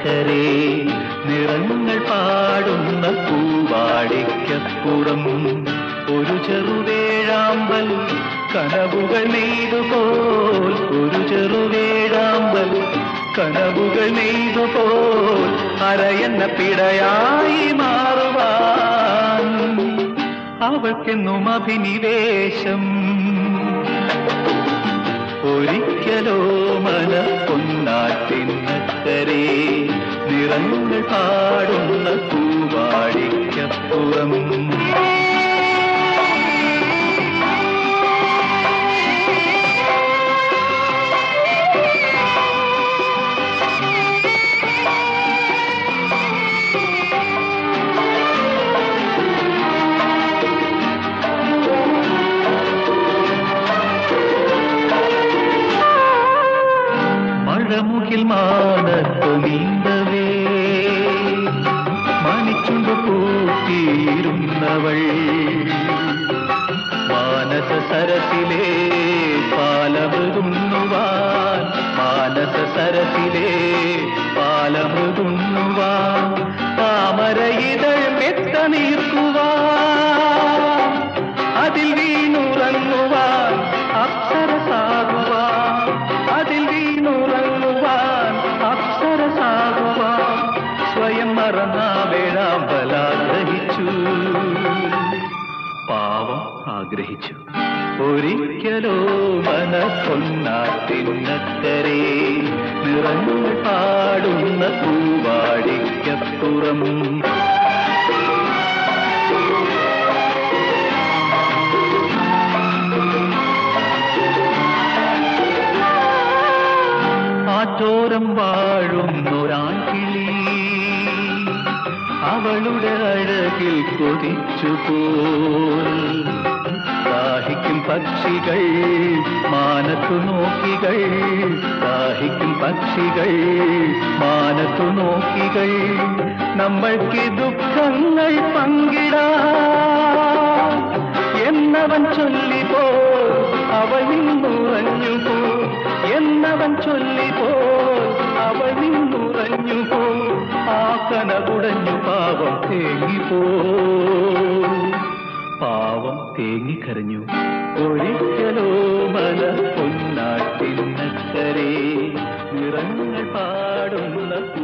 ചിന്നക്കരേ നിറങ്ങൾ പാടുന്ന പൂവാടിക്കപ്പുറം ഒരു ചെറുവേഴാമ്പൽ കനവുകൾ നെയ്തുപോൽ ഒരു ചെറുവേഴാമ്പൽ കനവുകൾ നെയ്തുപോൽ അരയെന്ന പിടയായി മാറുവാൻ അവൾക്കെന്നും അഭിനിവേശം ഒരിക്കലോ മന പൊന്നാട്ടിന്നക്കരേ നിറങ്ങൾ പാടുന്ന പൂവാടിക്കപ്പുറം മഴമുകിൽ മാനത്തു നീന്തവേ മണിച്ചുണ്ടു പൂട്ടിയിരുന്നവൾ മാനസ സരസിലെ പാലമൃതുന്നുവാൻ മാനസ സരസിലെ പാലമൃതുന്നുവാൻ താമര ഇതൾ മെത്ത നീർക്കുവാൻ അതിൽ വീണുറങ്ങുവാൻ അപ്സരസാകുവാൻ അതിൽ വീണുറങ്ങുവാൻ അപ്സരസാകുവാൻ സ്വയം മറന്ന വേഴാമ്പലാഗ്രഹിച്ചു പാവം ആഗ്രഹിച്ചു ഒരിക്കലോ മനസ്സൊന്നാത്തിന്നക്കരേ നിറങ്ങൾ പാടുന്ന പൂവാടിക്കപ്പുറം ആറ്റോരം വാഴുന്നൊരാൺകിളി അവളുടെ അഴകിൽ കൊതിച്ചു പോൽ ദാഹിക്കും പക്ഷികൾ മാനത്തു നോക്കികൾ ദാഹിക്കും പക്ഷികൾ മാനത്തു നോക്കികൾ നമ്മൾക്ക് ദുഃഖങ്ങൾ പങ്കിടാം എന്നവൻ ചൊല്ലിപ്പോ അവൾ നിന്നുറഞ്ഞു പോ എന്നവൻ ചൊല്ലിപ്പോ അവൾ നിന്നുറഞ്ഞു പോ ആ കനകുടഞ്ഞു പാവം തേങ്ങിപ്പോ പാവം തേങ്ങിക്കരഞ്ഞു ഒരിക്കലോ മല പൊന്നാട്ടിന്നക്കരേ നിറങ്ങൾ പാടുന്ന